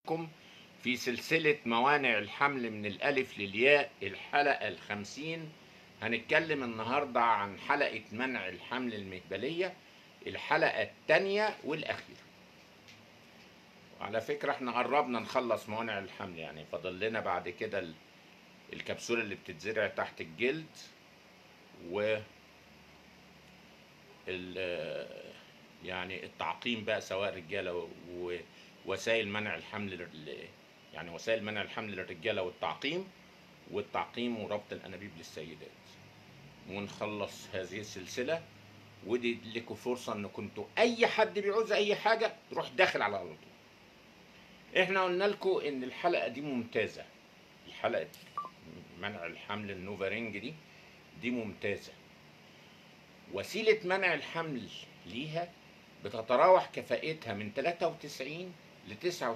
بكم في سلسلة موانع الحمل من الألف للياء الحلقة الخمسين هنتكلم النهاردة عن حلقة منع الحمل المهبلية الحلقة التانية والأخيرة وعلى فكرة احنا قربنا نخلص موانع الحمل يعني فاضل لنا بعد كده ال- الكبسولة اللي بتتزرع تحت الجلد و ال- يعني التعقيم بقى سواء رجاله ووسائل منع الحمل لل- يعني وسائل منع الحمل للرجاله والتعقيم والتعقيم وربط الانابيب للسيدات ونخلص هذه السلسله ودي لكم فرصه ان كنتوا اي حد بيعوز اي حاجه تروح داخل على على طول احنا قلنا لكم ان الحلقه دي ممتازه الحلقه منع الحمل النوفارينج دي دي ممتازه وسيله منع الحمل ليها بتتراوح كفاءتها من 93 ل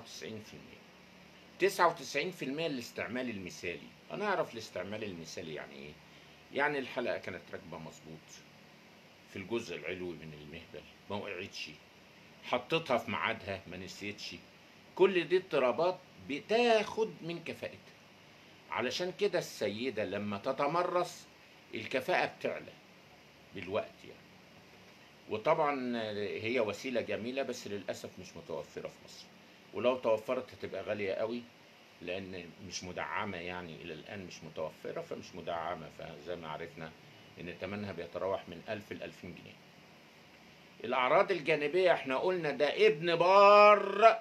99% 99% الاستعمال المثالي انا اعرف الاستعمال المثالي يعني ايه يعني الحلقه كانت راكبه مظبوط في الجزء العلوي من المهبل ما وقعتش حطيتها في ميعادها ما نسيتش كل دي اضطرابات بتاخد من كفاءتها علشان كده السيدة لما تتمرس الكفاءة بتعلى بالوقت يعني وطبعا هي وسيلة جميلة بس للأسف مش متوفرة في مصر ولو توفرت هتبقى غالية قوي لأن مش مدعمة يعني إلى الآن مش متوفرة فمش مدعمة فزي ما عرفنا إن تمنها بيتراوح من 1000 ل 2000 جنيه الأعراض الجانبية احنا قلنا ده ابن بار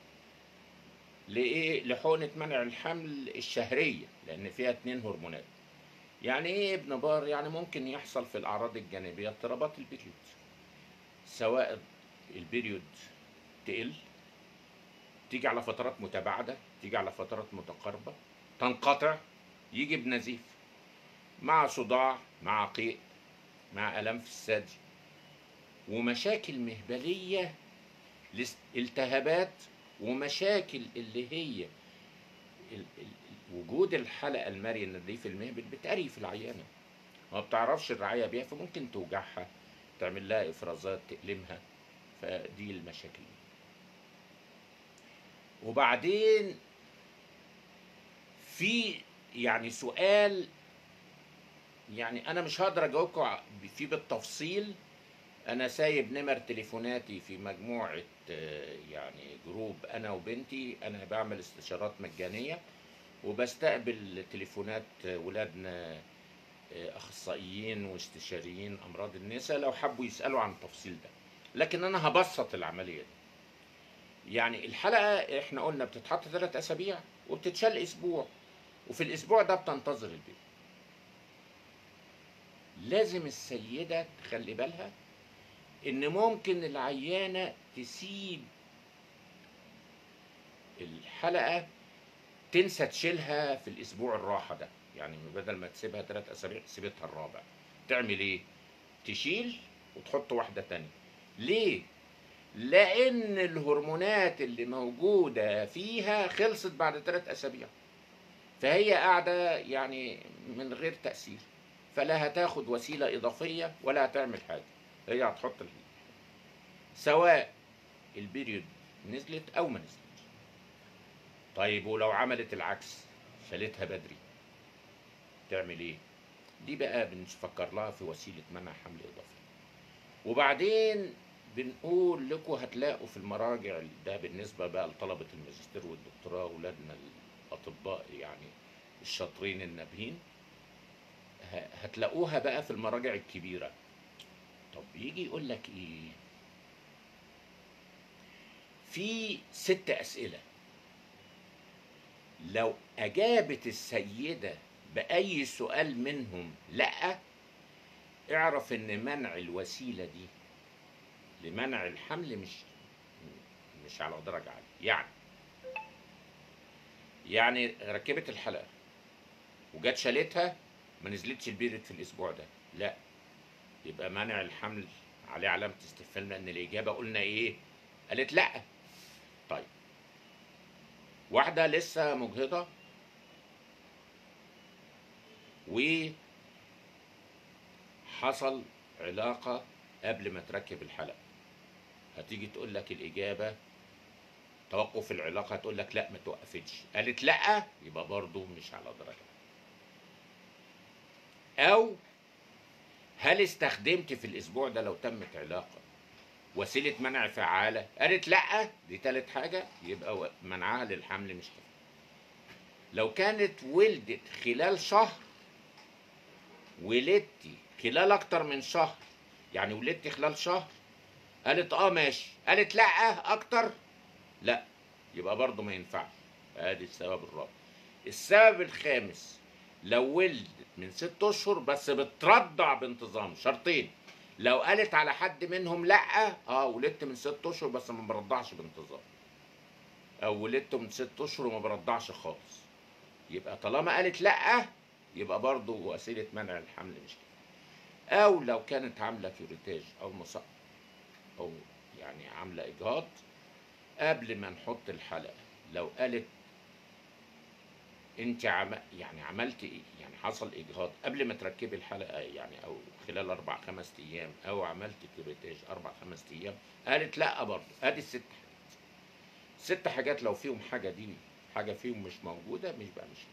لإيه لحقنة منع الحمل الشهرية لأن فيها اتنين هرمونات يعني ايه ابن بار يعني ممكن يحصل في الأعراض الجانبية اضطرابات البريود سواء البريود تقل تيجي على فترات متباعدة تيجي على فترات متقاربة تنقطع يجي بنزيف مع صداع مع قيء مع ألم في الثدي ومشاكل مهبلية لاس- التهابات ومشاكل اللي هي ال- ال- وجود الحلقة المرنة دي في المهبل بتقري في العيانة ما بتعرفش الرعاية بيها فممكن توجعها تعمل لها إفرازات تألمها فدي المشاكل وبعدين في يعني سؤال يعني انا مش هقدر اجاوبكم ع- فيه بالتفصيل انا سايب نمر تليفوناتي في مجموعه آه، يعني جروب انا وبنتي انا بعمل استشارات مجانيه وبستقبل تليفونات آه، ولادنا آه، اخصائيين واستشاريين امراض النساء لو حبوا يسالوا عن التفصيل ده لكن انا هبسط العمليه دي يعني الحلقه احنا قلنا بتتحط ثلاث اسابيع وبتتشال اسبوع وفي الاسبوع ده بتنتظر البيبي لازم السيده تخلي بالها ان ممكن العيانه تسيب الحلقه تنسى تشيلها في الاسبوع الراحه ده يعني بدل ما تسيبها ثلاث اسابيع سيبتها الرابع تعمل ايه تشيل وتحط واحده تانية ليه لان الهرمونات اللي موجوده فيها خلصت بعد ثلاث اسابيع فهي قاعده يعني من غير تاثير فلا هتاخد وسيله اضافيه ولا هتعمل حاجه هي هتحط ال- سواء البيريود نزلت او ما نزلت طيب ولو عملت العكس شالتها بدري تعمل ايه دي بقى بنفكر لها في وسيله منع حمل اضافي وبعدين بنقول لكم هتلاقوا في المراجع ده بالنسبه بقى لطلبه الماجستير والدكتوراه ولادنا الاطباء يعني الشاطرين النابهين ه- هتلاقوها بقى في المراجع الكبيره طب يجي يقول لك ايه في ست اسئله لو اجابت السيده باي سؤال منهم لا اعرف ان منع الوسيله دي لمنع الحمل مش مش على درجه عاليه يعني يعني ركبت الحلقه وجت شالتها ما نزلتش البيرد في الاسبوع ده لا يبقى منع الحمل عليه علامه استفهام لان الاجابه قلنا ايه قالت لا طيب واحده لسه مجهضه وحصل علاقه قبل ما تركب الحلقه هتيجي تقول لك الاجابه توقف العلاقه هتقول لك لا ما توقفتش قالت لا يبقى برضو مش على درجه او هل استخدمت في الاسبوع ده لو تمت علاقه وسيله منع فعاله قالت لا دي تالت حاجه يبقى و- منعها للحمل مش كفايه لو كانت ولدت خلال شهر ولدتي خلال اكتر من شهر يعني ولدتي خلال شهر قالت اه ماشي قالت لا اكتر لا يبقى برضه ما ينفعش ادي السبب الرابع السبب الخامس لو ولدت من ست اشهر بس بترضع بانتظام شرطين لو قالت على حد منهم لا اه ولدت من ست اشهر بس ما برضعش بانتظام او ولدت من ست اشهر وما برضعش خالص يبقى طالما قالت لا يبقى برضه وسيله منع الحمل مش كده او لو كانت عامله كيوريتاج او مص او يعني عامله اجهاض قبل ما نحط الحلقه لو قالت انت عم يعني عملت ايه يعني حصل اجهاض قبل ما تركبي الحلقه يعني او خلال اربع خمس ايام او عملت كيوريتاج اربع خمس ايام قالت لا برضه ادي الست حاجات ست حاجات لو فيهم حاجه دي حاجه فيهم مش موجوده مش بقى مش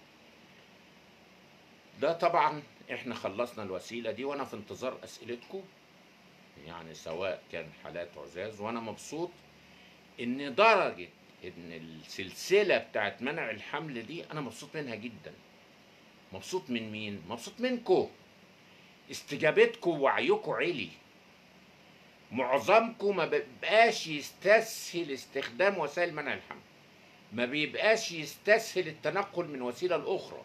ده طبعا احنا خلصنا الوسيله دي وانا في انتظار اسئلتكم يعني سواء كان حالات عزاز وانا مبسوط ان درجه ان السلسله بتاعت منع الحمل دي انا مبسوط منها جدا مبسوط من مين مبسوط منكم استجابتكم ووعيكم عالي معظمكم ما بيبقاش يستسهل استخدام وسائل منع الحمل ما بيبقاش يستسهل التنقل من وسيله لاخرى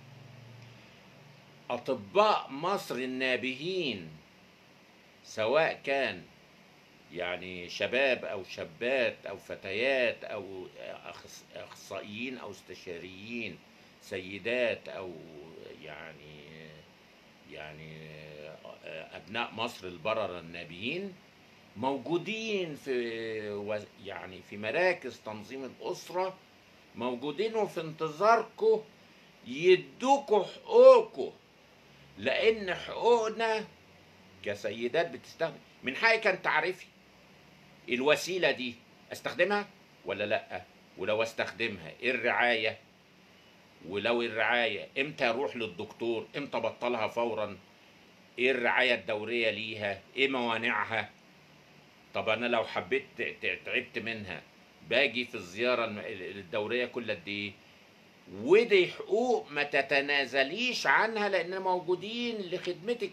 اطباء مصر النابهين سواء كان يعني شباب او شابات او فتيات او أخص- اخصائيين او استشاريين سيدات او يعني يعني ابناء مصر البرره النابيين موجودين في و- يعني في مراكز تنظيم الاسره موجودين وفي انتظاركم يدوكوا حقوقكم لان حقوقنا كسيدات بتستخدم من حقك ان تعرفي الوسيله دي استخدمها ولا لا ولو استخدمها ايه الرعايه ولو الرعايه امتى اروح للدكتور امتى ابطلها فورا ايه الرعايه الدوريه ليها ايه موانعها طب انا لو حبيت ت- ت- تعبت منها باجي في الزياره الم- الدوريه كل قد ايه ودي حقوق ما تتنازليش عنها لان موجودين لخدمتك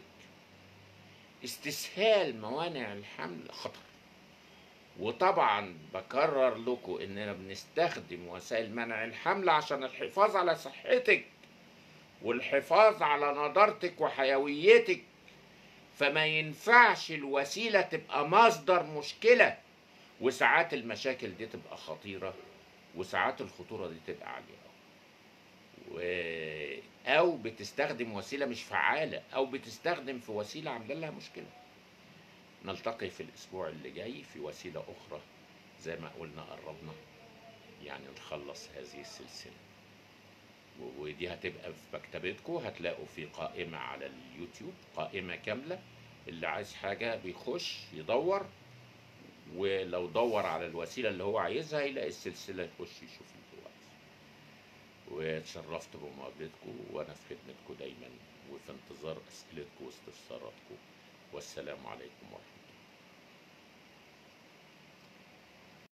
استسهال موانع الحمل خطر وطبعا بكرر لكم اننا بنستخدم وسائل منع الحمل عشان الحفاظ على صحتك والحفاظ على نضارتك وحيويتك فما ينفعش الوسيلة تبقى مصدر مشكلة وساعات المشاكل دي تبقى خطيرة وساعات الخطورة دي تبقى عالية و... أو بتستخدم وسيلة مش فعالة أو بتستخدم في وسيلة عاملة لها مشكلة نلتقي في الأسبوع اللي جاي في وسيلة أخرى زي ما قلنا قربنا يعني نخلص هذه السلسلة و- ودي هتبقى في مكتبتكم هتلاقوا في قائمة على اليوتيوب قائمة كاملة اللي عايز حاجة بيخش يدور ولو دور على الوسيلة اللي هو عايزها يلاقي السلسلة يخش يشوف اللي هو عايزه واتشرفت بمقابلتكم وأنا في خدمتكم دايما وفي انتظار أسئلتكم واستفساراتكم والسلام عليكم ورحمة الله